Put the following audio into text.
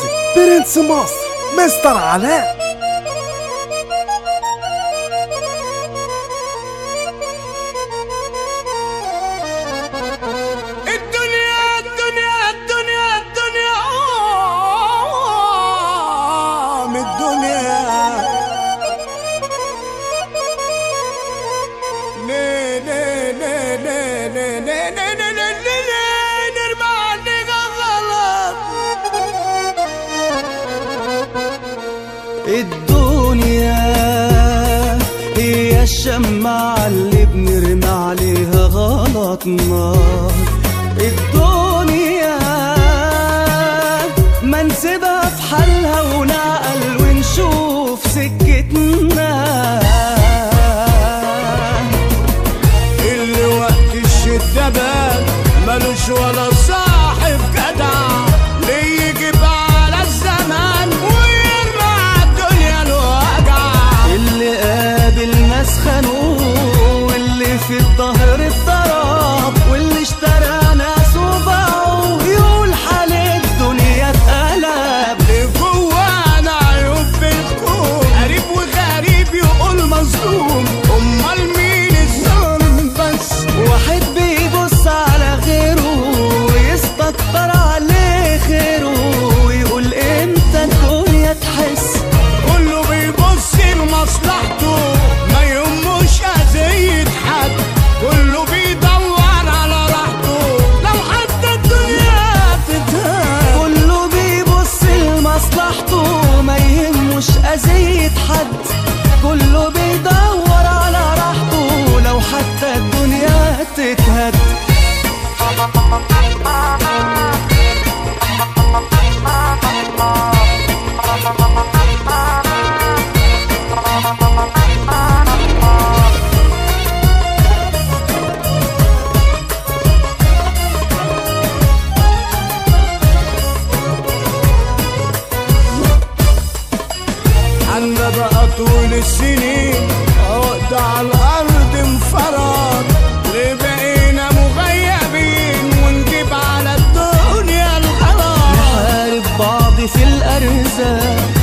ميوزك برنس مصر مستر علاء الدنيا الدنيا الدنيا الدنيا من الدنيا ليه ليه ليه ليه ليه ليه ليه ليه ليه ليه ليه نرمى عليك غلط الدنيا هي الشماعة اللي بنرمي عليها غلطنا الدنيا ما نسيبها في حالها ونعقل ونشوف سكتنا اللي وقت الشدة بان ملوش ولا صاحب جدع ليه يجيب على الزمان ويرمى على الدنيا الوجع اللي قابل ناس خانوه واللي في الظهر الضرب واللي اشترى ناس وباعوا يقول حال الدنيا اتقلب اللي جوانا عيوب في الكون قريب وغريب يقول مظلوم امال مين الظالم بس واحد بيبص على غيره ويستكتر عليه خيره ويقول امتى الدنيا تحس كله بيبص لمصلحته ما يهموش اذية حد كله بيدور على راحته لو حتى الدنيا تتهان كله بيبص لمصلحته ما يهمش أذية حد كله بيدور على راحته لو حتى الدنيا تتهد عنا بقى طول السنين عقد على الارض انفرد ليه بقينا مغيبين ونجيب على الدنيا الغلط نحارب بعض في الأرزاق